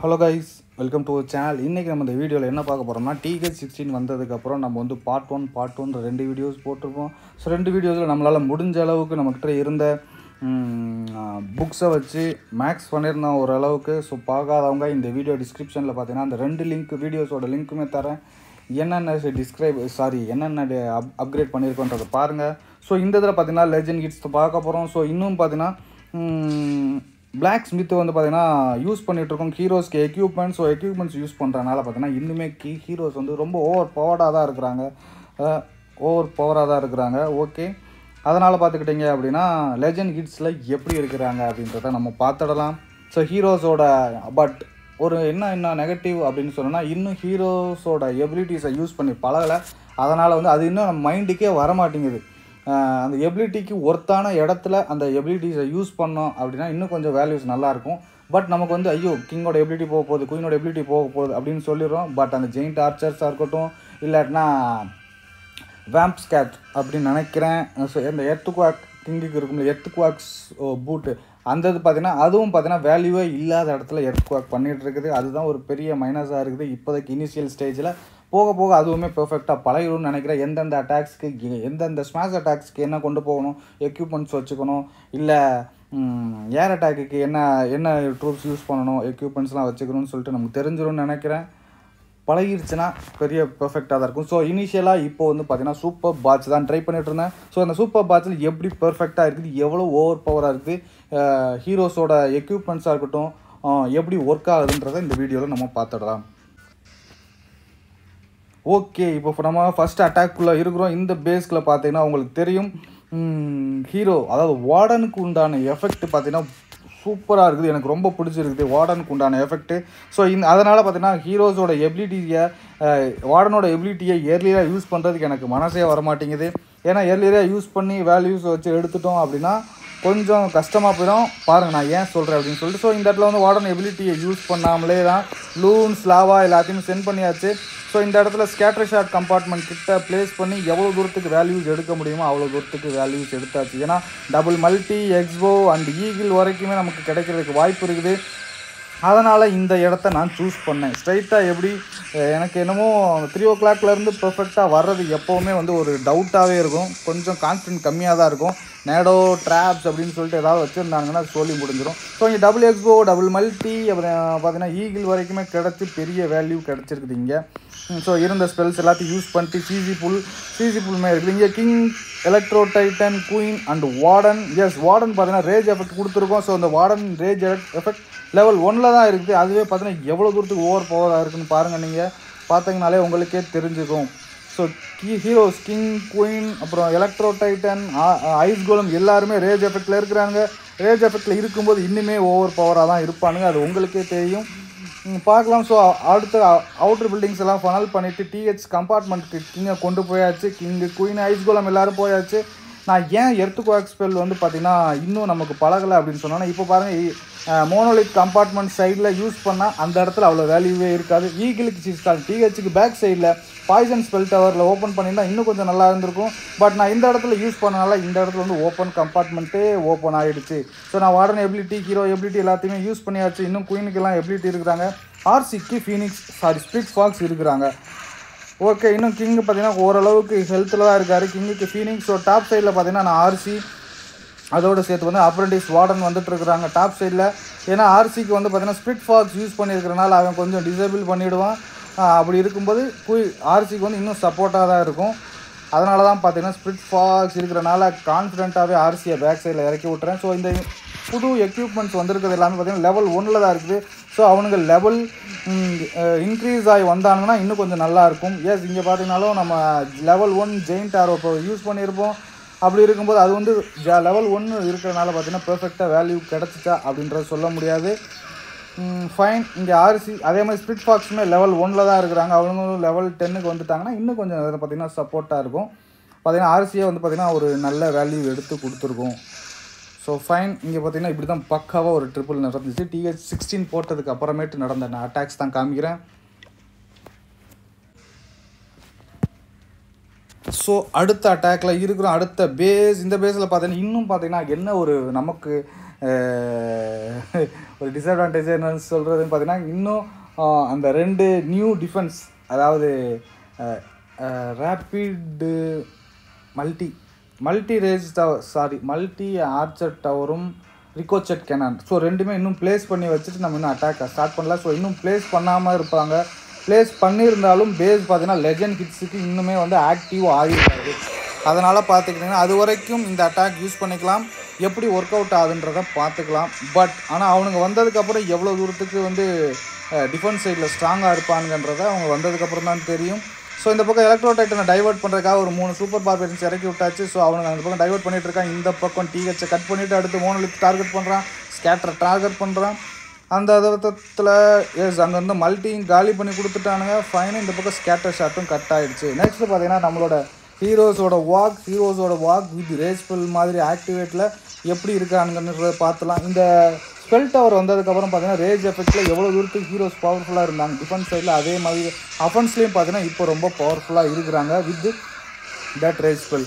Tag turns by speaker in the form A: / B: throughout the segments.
A: hello guys welcome to channel இன்றைக்கி நம்ம இந்த வீடியோவில் என்ன பார்க்க போகிறோம்னா டிஹெச் சிக்ஸ்டீன் வந்ததுக்கப்புறம் நம்ம வந்து பார்ட் ஒன் பார்ட் ஒன் ரெண்டு வீடியோஸ் போட்டிருப்போம் ஸோ ரெண்டு வீடியோஸில் நம்மளால் முடிஞ்ச அளவுக்கு நம்மக்கிட்ட இருந்த புக்ஸை வச்சு மேக்ஸ் பண்ணியிருந்தோம் ஓரளவுக்கு ஸோ பார்க்காதவங்க இந்த வீடியோ டிஸ்கிரிப்ஷனில் பார்த்தீங்கன்னா அந்த ரெண்டு லிங்க் வீடியோஸோட லிங்க்குமே தரேன் என்னென்ன டிஸ்கிரைப் சாரி என்னென்ன அப் அப்கிரேட் பண்ணியிருக்கோன்றதை பாருங்கள் ஸோ இந்த இதில் பார்த்தீங்கன்னா லெஜண்ட் கிட்ஸ் பார்க்க போகிறோம் ஸோ இன்னும் பார்த்தீங்கன்னா பிளாக் ஸ்மித் வந்து பார்த்தீங்கன்னா யூஸ் பண்ணிட்டு இருக்கோம் ஹீரோஸ்க்கு எக்யூப்மெண்ட்ஸ் ஸோ எக்யூப்மெண்ட்ஸ் யூஸ் பண்ணுறதுனால பார்த்தீங்கன்னா இன்னுமே கீ ஹீரோஸ் வந்து ரொம்ப ஓவர் பவர்டாக தான் இருக்கிறாங்க ஓவர் பவராக தான் இருக்கிறாங்க ஓகே அதனால் பார்த்துக்கிட்டிங்க அப்படின்னா லெஜண்ட் கிட்ஸில் எப்படி இருக்கிறாங்க அப்படின்றத நம்ம பார்த்துடலாம் ஸோ ஹீரோஸோட பட் ஒரு என்ன என்ன நெகட்டிவ் அப்படின்னு சொன்னோன்னா இன்னும் ஹீரோஸோட எபிலிட்டிஸை யூஸ் பண்ணி பழகலை அதனால் வந்து அது இன்னும் நம்ம மைண்டுக்கே வரமாட்டேங்குது ஆஹ் அந்த எபிலிட்டிக்கு ஒர்த்தான இடத்துல அந்த எபிலிட்டிஸை யூஸ் பண்ணோம் அப்படின்னா இன்னும் கொஞ்சம் வேல்யூஸ் நல்லாயிருக்கும் பட் நமக்கு வந்து ஐயோ கிங்கோட எபிலிட்டி போக போகுது குயினோட எபிலிட்டி போக போகுது அப்படின்னு சொல்லிடுறோம் பட் அந்த ஜெயிண்ட் ஆர்ச்சர்ஸாக இருக்கட்டும் இல்லாட்டினா வேம்ப் ஸ்கேட் அப்படின்னு நினைக்கிறேன் ஸோ இந்த எர்த்துக்வாக் கிங்குக்கு இருக்கும்ல எர்த்துக்வாக்ஸ் பூட்டு அந்த இது பார்த்தீங்கன்னா அதுவும் பார்த்தீங்கன்னா வேல்யூவே இல்லாத இடத்துல எர்த்குவாக் பண்ணிகிட்டு இருக்குது அதுதான் ஒரு பெரிய மைனஸாக இருக்குது இப்போதைக்கு இனிஷியல் ஸ்டேஜில் போக போக அதுவுமே பெர்ஃபெக்டாக பழகிடும்னு நினைக்கிறேன் எந்தெந்த அட்டாக்ஸ்க்கு எந்தெந்த ஸ்மாஷ் அட்டாக்ஸ்க்கு என்ன கொண்டு போகணும் எக்யூப்மெண்ட்ஸ் வச்சுக்கணும் இல்லை ஏர் அட்டாக்குக்கு என்ன என்ன ட்ரூப்ஸ் யூஸ் பண்ணணும் எக்யூப்மெண்ட்ஸ்லாம் வச்சுக்கணும்னு சொல்லிட்டு நமக்கு தெரிஞ்சிடும்னு நினைக்கிறேன் பழகிருச்சுன்னா பெரிய பெர்ஃபெக்டாக தான் இருக்கும் ஸோ இனிஷியலாக இப்போ வந்து பார்த்தீங்கன்னா சூப்பர் பாட்ச் தான் ட்ரை பண்ணிட்டு இருந்தேன் ஸோ அந்த சூப்பர் பாட்சில் எப்படி பெர்ஃபெக்டாக இருக்குது எவ்வளோ ஓவர் பவராக இருக்குது ஹீரோஸோட எக்யூப்மெண்ட்ஸாக இருக்கட்டும் அஹ் எப்படி ஒர்க் ஆகுதுன்றதை இந்த வீடியோவில் நம்ம பார்த்துடலாம் ஓகே இப்போ நம்ம ஃபஸ்ட் அட்டாக்குள்ளே இருக்கிறோம் இந்த பேஸ்கில் பார்த்தீங்கன்னா உங்களுக்கு தெரியும் ஹீரோ அதாவது வார்டனுக்கு உண்டான எஃபெக்ட் பார்த்தீங்கன்னா சூப்பராக இருக்குது எனக்கு ரொம்ப பிடிச்சிருக்குது வார்டனுக்கு உண்டான எஃபெக்ட்டு ஸோ இந்த அதனால் பார்த்தீங்கன்னா ஹீரோஸோட எபிலிட்டியை வார்டனோட எபிலிட்டியை இயர்லியாக யூஸ் பண்ணுறதுக்கு எனக்கு மனசே வரமாட்டேங்குது ஏன்னா இயர்லியாக யூஸ் பண்ணி வேல்யூஸ் வச்சு எடுத்துட்டோம் அப்படின்னா கொஞ்சம் கஷ்டமாக போயிடும் பாருங்கள் நான் ஏன் சொல்கிறேன் அப்படின்னு சொல்லிட்டு ஸோ இந்த இடத்துல வந்து வார்டன் எபிலிட்டியை யூஸ் பண்ணாமலே தான் லூன்ஸ் லாவா எல்லாத்தையுமே சென்ட் பண்ணியாச்சு ஸோ இந்த இடத்துல ஸ்கேட்டர் ஷாட் கம்பார்ட்மெண்ட் கிட்ட ப்ளேஸ் பண்ணி எவ்வளோ தூரத்துக்கு வேல்யூஸ் எடுக்க முடியுமோ அவ்வளோ தூரத்துக்கு வேல்யூஸ் எடுத்தாச்சு ஏன்னா double multi expo and eagle வரைக்குமே நமக்கு கிடைக்கிறதுக்கு வாய்ப்பு இருக்குது அதனால் இந்த இடத்த நான் சூஸ் பண்ணேன் ஸ்ட்ரைட்டாக எப்படி எனக்கு என்னமோ த்ரீ ஓ கிளாக்லேருந்து பர்ஃபெக்டாக வர்றது எப்போவுமே வந்து ஒரு டவுட்டாகவே இருக்கும் கொஞ்சம் கான்ஃபிடென்ட் கம்மியாக தான் இருக்கும் நேடோ ட்ராப்ஸ் அப்படின்னு சொல்லிட்டு ஏதாவது வச்சுருந்தாங்கன்னா சொல்லி முடிஞ்சிடும் ஸோ இங்கே டபுள் எக்ஸ்போ டபுள் மல்டி அப்புறம் பார்த்தீங்கன்னா ஈகிள் வரைக்குமே கிடச்சி பெரிய வேல்யூ கிடச்சிருக்குது இங்கே ஸோ இருந்த ஸ்பெல்ஸ் எல்லாத்தையும் யூஸ் பண்ணிட்டு சிசி புல் சிசி புல்மே இருக்குது இங்கே king electro titan queen and warden is warden பார்த்தீங்கன்னா ரேஜ் எஃபெக்ட் கொடுத்துருக்கோம் ஸோ அந்த வார்டன் ரேஜ் எஃபெக்ட் லெவல் ஒன்னில் தான் இருக்குது அதுவே பார்த்தீங்கன்னா எவ்வளோ தூரத்துக்கு ஓவர் பவராக இருக்குன்னு பாருங்கள் நீங்கள் பார்த்தீங்கனாலே உங்களுக்கே தெரிஞ்சுக்கும் so key heroes king queen அப்புறம் எலக்ட்ரோ டைட்டன் ஐஸ் கோலம் எல்லாருமே ரேஜ் எஃபெக்டில் இருக்கிறாங்க ரேஜ் எஃபெக்டில் இருக்கும்போது இன்னுமே ஓவர் பவராக தான் இருப்பானுங்க அது உங்களுக்கே தெரியும் பார்க்கலாம் ஸோ அடுத்த அவுட்டர் பில்டிங்ஸ் எல்லாம் ஃபனல் பண்ணிவிட்டு டிஹெச் கம்பார்ட்மெண்ட்டுக்கு கிங்கை கொண்டு போயாச்சு கிங்கு குயின் ஐஸ் கோலம் எல்லோரும் போயாச்சு நான் ஏன் எர்த்து குவாக் ஸ்பெல் வந்து பார்த்திங்கன்னா இன்னும் நமக்கு பழகலை அப்படின்னு சொன்னோன்னா இப்போ பாருங்கள் மோனோலித் கம்பார்ட்மெண்ட் சைடில் யூஸ் பண்ணால் அந்த இடத்துல அவ்வளோ வேல்யூவே இருக்காது ஈகிளுக்கு சிஸ்டால் டிஹெச்சுக்கு பேக் சைடில் பாய்சன் ஸ்பெல் டவரில் ஓப்பன் பண்ணியிருந்தால் இன்னும் கொஞ்சம் நல்லா இருந்திருக்கும் பட் நான் இந்த இடத்துல யூஸ் பண்ணனால இந்த இடத்துல வந்து ஓப்பன் கம்பார்ட்மெண்ட்டே ஓப்பன் ஆகிடுச்சு ஸோ நான் வார்டன் எபிலிட்டி ஹீரோ எபிலிட்டி எல்லாத்தையுமே யூஸ் பண்ணியாச்சு இன்னும் குயினுக்கெல்லாம் எபிலிட்டி இருக்கிறாங்க ஆர்சிக்கு ஃபீனிக்ஸ் சாரி ஸ்பிரிட் ஃபாக்ஸ் இருக்கிறாங்க ஓகே இன்னும் கிங்கு பார்த்தீங்கன்னா ஓரளவுக்கு ஹெல்த்தில் தான் இருக்கார் கிங்குக்கு ஃபீனிங்ஸ் ஸோ டாப் சைடில் பார்த்தீங்கன்னா நான் ஆர்சி அதோடு சேர்த்து வந்து அப்ரண்டிஸ் வார்டன் வந்துட்டு இருக்கிறாங்க டாப் சைடில் ஏன்னா ஆர்சிக்கு வந்து பார்த்தீங்கன்னா ஸ்பிரிட் ஃபாக்ஸ் யூஸ் பண்ணியிருக்கிறனால அவன் கொஞ்சம் டிசேபிள் பண்ணிவிடுவான் அப்படி இருக்கும்போது குய் ஆர்சிக்கு வந்து இன்னும் சப்போர்ட்டாக தான் இருக்கும் அதனால தான் பார்த்தீங்கன்னா ஸ்பிரிட் ஃபாக்ஸ் இருக்கிறனால கான்ஃபிடென்ட்டாகவே ஆர்சியை பேக் சைடில் இறக்கி விட்டுறேன் ஸோ இந்த புது எக்யூப்மெண்ட்ஸ் வந்திருக்கிறது எல்லாமே பார்த்தீங்கன்னா லெவல் ஒன்றில் தான் இருக்குது ஸோ அவனுங்க லெவல் இன்க்ரீஸ் ஆகி வந்தானுங்கன்னா இன்னும் கொஞ்சம் நல்லாயிருக்கும் எஸ் இங்கே பார்த்தீங்கனாலும் நம்ம லெவல் ஒன் ஜெயின்ட் ஆரோ இப்போ யூஸ் பண்ணியிருப்போம் அப்படி இருக்கும்போது அது வந்து ஜ லெவல் ஒன்று இருக்கிறனால பார்த்தீங்கன்னா பெர்ஃபெக்டாக வேல்யூ கிடச்சிச்சா அப்படின்றத சொல்ல முடியாது ஃபைன் இங்கே ஆர்சி அதே மாதிரி ஸ்பிரிட் ஃபாக்ஸுமே லெவல் ஒனில் தான் இருக்கிறாங்க அவங்களும் லெவல் டென்னுக்கு வந்துட்டாங்கன்னா இன்னும் கொஞ்சம் பார்த்திங்கன்னா சப்போர்ட்டாக இருக்கும் பார்த்திங்கன்னா ஆர்சியை வந்து பார்த்திங்கன்னா ஒரு நல்ல வேல்யூ எடுத்து கொடுத்துருக்கும் ஸோ ஃபைன் இங்கே பார்த்தீங்கன்னா இப்படி தான் பக்காவாக ஒரு ட்ரிபிள் நடந்துச்சு டிஹெச் சிக்ஸ்டீன் போட்டதுக்கு அப்புறமேட்டு நடந்த நான் அட்டாக்ஸ் தான் காமிக்கிறேன் ஸோ அடுத்த அட்டாக்ல இருக்கிறோம் அடுத்த பேஸ் இந்த பேஸில் பார்த்தீங்கன்னா இன்னும் பார்த்தீங்கன்னா என்ன ஒரு நமக்கு அஹ், ஒரு டிஸ்அட்வான்டேஜ் என்னன்னு சொல்கிறதுன்னு பார்த்தீங்கன்னா இன்னும் அஹ், அந்த ரெண்டு நியூ டிஃபென்ஸ் அதாவது rapid multi multi race tower sorry multi archer டவரும் ரிகோச்சட் கேனான் ஸோ ரெண்டுமே இன்னும் ப்ளேஸ் பண்ணி வச்சுட்டு நம்ம இன்னும் அட்டாக் ஸ்டார்ட் பண்ணல ஸோ இன்னும் ப்ளேஸ் பண்ணாமல் இருப்பாங்க ப்ளேஸ் பண்ணியிருந்தாலும் பேஸ் பார்த்தீங்கன்னா லெஜண்ட் கிட்ஸுக்கு இன்னுமே வந்து ஆக்டிவ் ஆகிருக்காது அதனால் பார்த்துக்கிட்டிங்கன்னா அது வரைக்கும் இந்த அட்டாக் யூஸ் பண்ணிக்கலாம் எப்படி ஒர்க் அவுட் ஆகுதுன்றத பார்த்துக்கலாம் பட் ஆனால் அவனுங்க வந்ததுக்கப்புறம் எவ்வளோ தூரத்துக்கு வந்து டிஃபென்ஸ் சைடில் ஸ்ட்ராங்காக இருப்பானுங்கன்றதை அவங்க வந்ததுக்கப்புறம் தான் தெரியும் ஸோ இந்த பக்கம் எலக்ட்ரோ டைட்டனை டைவர்ட் பண்ணுறதுக்காக ஒரு மூணு சூப்பர் பார்பேரியன்ஸ் இறக்கி விட்டாச்சு ஸோ அவனுங்க அந்த பக்கம் டைவர்ட் பண்ணிட்டு இருக்கான் இந்த பக்கம் டிஹெச்சை கட் பண்ணிவிட்டு அடுத்து மோனலித் டார்கெட் பண்ணுறான் ஸ்கேட்டரை டார்கெட் பண்ணுறான் அந்த விதத்தில் எஸ் அங்கேருந்து மல்டியும் காலி பண்ணி கொடுத்துட்டானுங்க ஃபைனல் இந்த பக்கம் ஸ்கேட்டர் ஷாட்டும் கட் ஆயிடுச்சு நெக்ஸ்ட் பார்த்தீங்கன்னா நம்மளோட ஹீரோஸோட வாக் ஹீரோஸோட வாக் வித் ரேஸ்பெல் மாதிரி ஆக்டிவேட்டில் எப்படி இருக்கானுங்கன்றத பார்த்துலாம் இந்த ஸ்பெல் டவர் வந்ததுக்கப்புறம் பார்த்தீங்கன்னா ரேஜ் எஃபெக்ட்டில் எவ்வளோ தூரத்துக்கு ஹீரோஸ் பவர்ஃபுல்லாக இருந்தாங்க டிஃபென்ஸ் சைடில் அதே மாதிரி அஃபென்ஸ்லேயும் பார்த்தீங்கன்னா இப்போ ரொம்ப பவர்ஃபுல்லாக இருக்கிறாங்க with that rage spell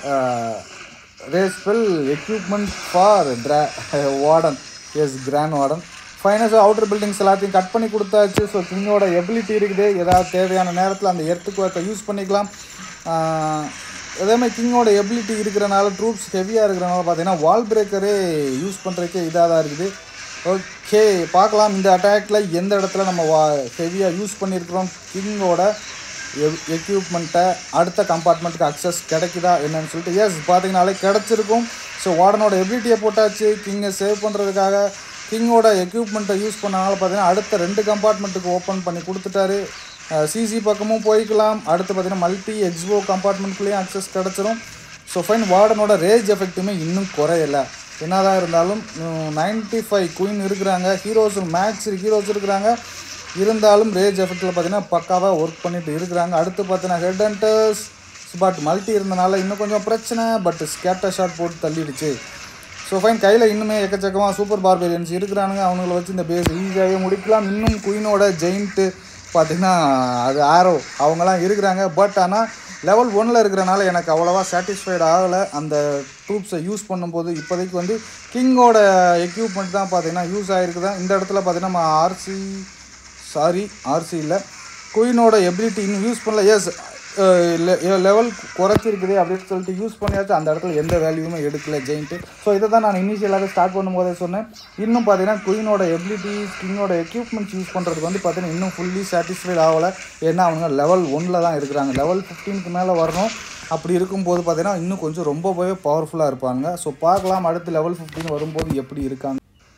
A: rage spell equipment for draw warden is grand warden finals outer buildings எல்லாத்தையும் கட் பண்ணி கொடுத்தாச்சு ஸோ கிங்கோட எபிலிட்டி இருக்குது ஏதாவது தேவையான நேரத்தில் அந்த எர்த்துக்கு ஒர்க்கை யூஸ் பண்ணிக்கலாம் ஆஹ், அதே மாதிரி கிங்கோட எபிலிட்டி இருக்கிறனால ட்ரூப்ஸ் ஹெவியாக இருக்கிறனால பார்த்தீங்கன்னா வால் பிரேக்கரே யூஸ் பண்ணுறதுக்கே இதாக தான் இருக்குது ஓகே பார்க்கலாம் இந்த அட்டாக்ல எந்த இடத்துல நம்ம வா ஹெவியாக யூஸ் பண்ணியிருக்கிறோம் கிங்கோட எக்யூப்மெண்ட்டை அடுத்த கம்பார்ட்மெண்ட்டுக்கு அக்சஸ் கிடைக்குதா என்னன்னு சொல்லிட்டு எஸ் பார்த்தீங்கனாலே கிடச்சிருக்கும் ஸோ வார்டனோட எபிலிட்டியை போட்டாச்சு கிங்கை சேவ் பண்ணுறதுக்காக கிங்கோட எக்யூப்மெண்ட்டை யூஸ் பண்ணனால பார்த்தீங்கன்னா அடுத்த ரெண்டு கம்பார்ட்மெண்ட்டுக்கு ஓப்பன் பண்ணி கொடுத்துட்டாரு சிசி பக்கமும் போய்க்கலாம் அடுத்து பார்த்தீங்கன்னா மல்டி எக்ஸ்போ கம்பார்ட்மெண்ட்குள்ளேயும் அக்சஸ் கிடச்சிரும் ஸோ ஃபைன் வார்டனோட ரேஜ் எஃபெக்ட்டுமே இன்னும் குறையலை என்னதான் இருந்தாலும் நைன்டி ஃபைவ் குயின் இருக்கிறாங்க ஹீரோஸ் மேக்ஸ் ஹீரோஸ் இருக்கிறாங்க இருந்தாலும் ரேஜ் எஃபெக்ட்டில் பார்த்தீங்கன்னா பக்காவாக ஒர்க் பண்ணிட்டு இருக்கிறாங்க அடுத்து பார்த்தீங்கன்னா ஹெட் ஹண்டர்ஸ் பட் மல்டி இருந்தனால இன்னும் கொஞ்சம் பிரச்சனை பட் ஸ்கேட்டர் ஷாட் போட்டு தள்ளிடுச்சு ஸோ ஃபைன் கையில் இன்னுமே எக்கச்சக்கமாக சூப்பர் பார்பேரியன்ஸ் இருக்கிறானுங்க அவங்கள வச்சு இந்த பேஸ் ஈஸியாகவே முடிக்கலாம் இன்னும் குயினோட ஜெயிண்ட்டு பார்த்தீங்கன்னா அது ஆரோ அவங்கெல்லாம் இருக்கிறாங்க பட் ஆனால் லெவல் ஒன்னில் இருக்கிறனால எனக்கு அவ்வளோவா சாட்டிஸ்ஃபைடு ஆகலை அந்த ட்ரூப்ஸை யூஸ் பண்ணும்போது இப்போதைக்கு வந்து கிங்கோட எக்யூப்மெண்ட் தான் பார்த்தீங்கன்னா யூஸ் ஆகிருக்குதா இந்த இடத்துல பார்த்தீங்கன்னா நம்ம ஆர்சி சாரி ஆர்சி இல்லை குயினோட எபிலிட்டி இன்னும் யூஸ் பண்ணல எஸ் லெவல் குறைச்சிருக்குது அப்படின்னு சொல்லிட்டு யூஸ் பண்ணியாச்சு அந்த இடத்துல எந்த வேல்யூமே எடுக்கல ஜெயிண்ட்டு ஸோ இதை தான் நான் இனிஷியலாக ஸ்டார்ட் பண்ணும்போதே சொன்னேன் இன்னும் பார்த்தீங்கன்னா குயினோட எபிலிட்டி கிங்கோட எக்யூப்மெண்ட்ஸ் யூஸ் பண்ணுறதுக்கு வந்து பார்த்தீங்கன்னா இன்னும் ஃபுல்லி சாட்டிஸ்ஃபைட் ஆகலை ஏன்னா அவங்க லெவல் ஒன்னில் தான் இருக்கிறாங்க லெவல் ஃபிஃப்டீனுக்கு மேலே வரணும் அப்படி இருக்கும்போது பார்த்தீங்கன்னா இன்னும் கொஞ்சம் ரொம்பவே பவர்ஃபுல்லாக இருப்பாங்க ஸோ பார்க்கலாம் அடுத்து லெவல் ஃபிஃப்டீன் வரும்போது எப்படி இருக்காங்க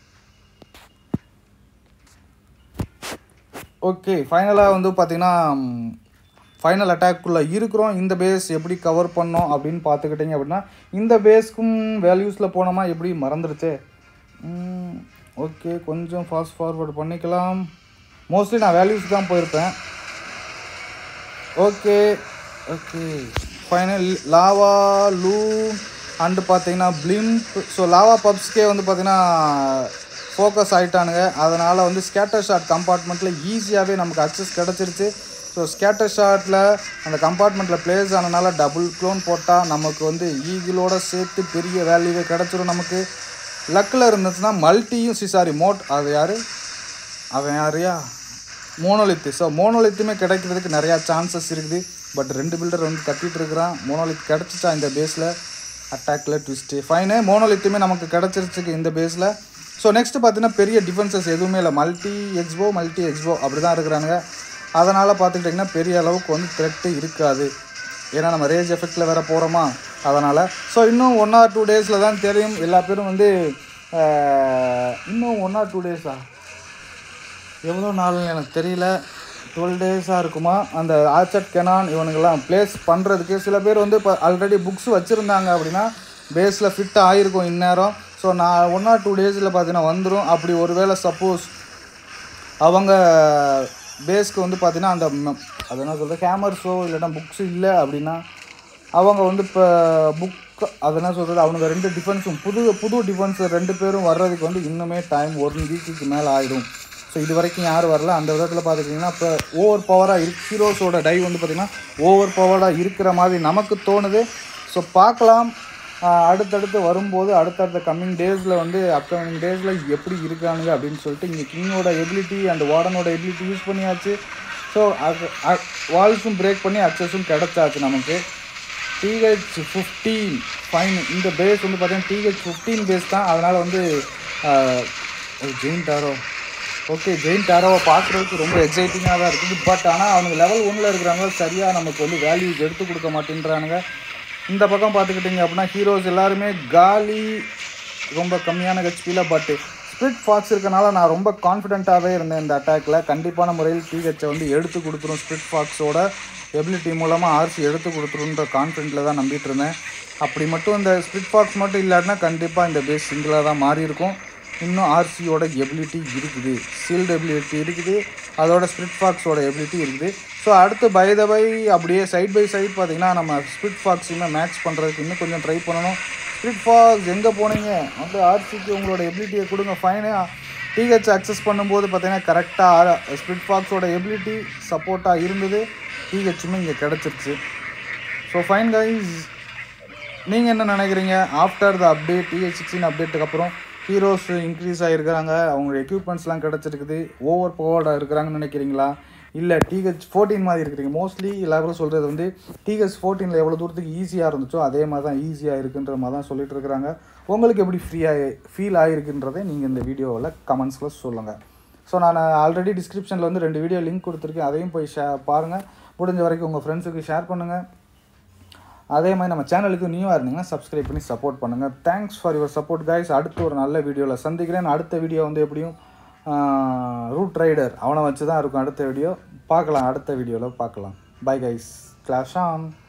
A: ஓகே ஃபைனலாக வந்து பார்த்தீங்கன்னா ஃபைனல் அட்டாக்குள்ளே இருக்கிறோம் இந்த பேஸ் எப்படி கவர் பண்ணோம் அப்படின்னு பார்த்துக்கிட்டிங்க அப்படின்னா இந்த பேஸ்க்கும் வேல்யூஸில் போனோமா எப்படி மறந்துடுச்சே ஓகே கொஞ்சம் ஃபாஸ்ட் ஃபார்வர்ட் பண்ணிக்கலாம் மோஸ்ட்லி நான் வேல்யூஸ் தான் போயிருப்பேன் okay okay final lava loon and பார்த்தீங்கன்னா பிளிம்ப் ஸோ லாவா பப்ஸ்க்கே வந்து பார்த்தீங்கன்னா ஃபோக்கஸ் ஆகிட்டானுங்க அதனால் வந்து ஸ்கேட்டர் ஷாட் கம்பார்ட்மெண்ட்டில் ஈஸியாகவே நமக்கு அக்சஸ் கிடச்சிருச்சு ஸோ ஸ்கேட்டர் ஷாட்டில் அந்த கம்பார்ட்மெண்ட்டில் பிளேஸ் ஆனனால டபுள் க்ளோன் போட்டால் நமக்கு வந்து ஈகிளோட சேர்த்து பெரிய வேல்யூவே கிடச்சிரும் நமக்கு லக்கில் இருந்துச்சுன்னா மல்டியும் சி சாரி மோட் அது யார் அவன் யாரையா மோனோலித்து ஸோ மோனோலித்துமே கிடைக்கிறதுக்கு நிறையா சான்சஸ் இருக்குது பட் ரெண்டு பில்டர் வந்து தட்டிட்டு இருக்கிறான் மோனோலித் கிடச்சிச்சா இந்த பேஸில் அட்டாக்ல ட்விஸ்ட்டு ஃபைனு மோனோலித்துமே நமக்கு கிடச்சிருச்சுக்கு இந்த பேஸில் ஸோ நெக்ஸ்ட் பார்த்தீங்கன்னா பெரிய டிஃபென்சஸ் எதுவுமே இல்லை மல்டி எக்ஸ்போ மல்டி எக்ஸ்போ அப்படி தான் இருக்கிறானுங்க அதனால் பார்த்துக்கிட்டிங்கன்னா பெரிய அளவுக்கு வந்து த்ரெட்டு இருக்காது ஏன்னா நம்ம ரேஜ் எஃபெக்டில் வேறு போகிறோமா அதனால் ஸோ இன்னும் ஒன் ஆர் டூ டேஸில் தான் தெரியும் எல்லா பேரும் வந்து அஹ், இன்னும் ஒன் ஆர் டூ டேஸா எவ்வளோ நாள்னு எனக்கு தெரியல டுவெல் டேஸாக இருக்குமா அந்த ஆர்ச்சட் கெனான் இவனுங்கெல்லாம் ப்ளேஸ் பண்ணுறதுக்கு சில பேர் வந்து இப்போ ஆல்ரெடி புக்ஸ் வச்சுருந்தாங்க அப்படின்னா பேஸில் ஃபிட் ஆகிருக்கும் இந்நேரம் ஸோ நான் ஒன் ஆர் டூ டேஸில் பார்த்தீங்கன்னா வந்துடும் அப்படி ஒருவேளை சப்போஸ் அவங்க பேஸ்க்கு வந்து பார்த்தீங்கன்னா அந்த ம- அது என்ன சொல்கிறது ஹேமர்ஸோ இல்லைன்னா புக்ஸ் இல்லை அப்படின்னா அவங்க வந்து இப்போ புக் அது என்ன சொல்கிறது அவனுங்க ரெண்டு டிஃபென்ஸும் புது புது டிஃபென்ஸ் ரெண்டு பேரும் வர்றதுக்கு வந்து இன்னுமே டைம் ஒன் வீக்குக்கு மேலே ஆகிடும் ஸோ இது வரைக்கும் யாரும் வரல அந்த விதத்தில் பார்த்துக்கிட்டிங்கன்னா இப்போ ஓவர் பவராக இருக்கு ஹீரோஸோட டை வந்து பார்த்திங்கன்னா ஓவர் பவராக இருக்கிற மாதிரி நமக்கு தோணுது ஸோ பார்க்கலாம் ஆஹ் அடுத்தடுத்து வரும்போது அடுத்தடுத்த கம்மிங் டேஸில் வந்து அப்கமிங் டேஸில் எப்படி இருக்கானுங்க அப்படின்னு சொல்லிட்டு இங்கே கிங்கோட எபிலிட்டி அண்ட் வார்டனோட எபிலிட்டி யூஸ் பண்ணியாச்சு ஸோ வால்ஸும் பிரேக் பண்ணி அக்சஸும் கிடச்சாச்சு நமக்கு டிஹெச் ஃபிஃப்டீன் ஃபைன் இந்த பேஸ் வந்து பார்த்தீங்கன்னா டிஹெச் ஃபிஃப்டீன் பேஸ் தான் அதனால் வந்து ஜெயின் டாரோ ஓகே ஜெயின் டாரோவை பார்க்குறதுக்கு ரொம்ப எக்ஸைட்டிங்காக தான் இருக்குது பட் ஆனால் அவனுக்கு லெவல் ஒன்றில் இருக்கிறாங்க சரியாக நமக்கு வந்து வேல்யூஸ் எடுத்து கொடுக்க மாட்டேன்றானுங்க இந்த பக்கம் பார்த்துக்கிட்டிங்க அப்படின்னா ஹீரோஸ் எல்லாருமே காலி ரொம்ப கம்மியான ஹெச்பியில் பட் ஸ்பிரிட் ஃபாக்ஸ் இருக்கனால நான் ரொம்ப கான்ஃபிடென்ட்டாகவே இருந்தேன் இந்த அட்டாக்ல கண்டிப்பான முறையில் டிஹெச்சை வந்து எடுத்து கொடுத்துரும் ஸ்பிரிட் ஃபாக்ஸோட எபிலிட்டி மூலமாக ஆர்சி எடுத்து கொடுத்துருன்ற கான்ஃபிடென்ட்டில் தான் நம்பிட்டு இருந்தேன் அப்படி மட்டும் இந்த ஸ்பிரிட் ஃபாக்ஸ் மட்டும் இல்லாட்டினா கண்டிப்பாக இந்த பேஸ் சிங்கிளாக தான் மாறி இருக்கும் இன்னும் ஆர்சியோட எபிலிட்டி இருக்குது சீல்டு எபிலிட்டி இருக்குது அதோட ஸ்பிரிட் ஃபாக்ஸோட எபிலிட்டி இருக்குது ஸோ அடுத்து பை த பை அப்படியே சைட் பை சைட் பார்த்தீங்கன்னா நம்ம ஸ்பிரிட் ஃபாக்ஸுமே மேட்ச் பண்ணுறதுக்கு இன்னும் கொஞ்சம் ட்ரை பண்ணணும் ஸ்பிரிட் ஃபாக்ஸ் எங்கே போனீங்க வந்து ஆர்சிக்கு உங்களோட எபிலிட்டியை கொடுங்க ஃபைனு டிஹெச் அக்சஸ் பண்ணும்போது பார்த்தீங்கன்னா கரெக்டாக ஸ்பிரிட் ஃபாக்ஸோட எபிலிட்டி சப்போர்ட்டாக இருந்தது டிஹெச்சுமே இங்கே கிடச்சிருச்சு ஸோ ஃபைன் கைஸ் நீங்கள் என்ன நினைக்கிறீங்க after the update TH sixteen அப்டேட்டுக்கு அப்புறம் ஹீரோஸ் இன்க்ரீஸ் ஆகிருக்கிறாங்க அவங்க எக்யூப்மெண்ட்ஸ்லாம் கிடச்சிருக்குது ஓவர் பவர்டாக இருக்கிறாங்கன்னு நினைக்கிறீங்களா இல்லை டிஹெச் ஃபோர்டீன் மாதிரி இருக்கிறீங்க மோஸ்ட்லி எல்லாரும் சொல்கிறது வந்து டிஹெச் ஃபோர்டீனில் எவ்வளோ தூரத்துக்கு ஈஸியாக இருந்துச்சோ அதே மாதிரி தான் ஈஸியாக இருக்குன்ற மாதிரி தான் சொல்லிட்டு இருக்கிறாங்க உங்களுக்கு எப்படி ஃப்ரீயாக ஃபீல் ஆகிருக்குன்றதை நீங்கள் இந்த வீடியோவில் கமெண்ட்ஸில் சொல்லுங்கள் ஸோ நான் ஆல்ரெடி டிஸ்கிரிப்ஷனில் வந்து ரெண்டு வீடியோ லிங்க் கொடுத்துருக்கேன் அதையும் போய் ஷே பாருங்கள் முடிஞ்ச வரைக்கும் உங்கள் ஃப்ரெண்ட்ஸுக்கு ஷேர் பண்ணுங்கள் அதே மாதிரி நம்ம சேனலுக்கு நியூவாக இருந்தீங்கன்னா சப்ஸ்கிரைப் பண்ணி சப்போர்ட் பண்ணுங்கள் thanks for your support guys அடுத்து ஒரு நல்ல வீடியோவில் சந்திக்கிறேன் அடுத்த வீடியோ வந்து எப்படியும் ரூட் ரைடர் அவனை வச்சு தான் இருக்கும் அடுத்த வீடியோ பார்க்கலாம் அடுத்த வீடியோவில் பார்க்கலாம் பை கைஸ் கிளாஷ் ஆன்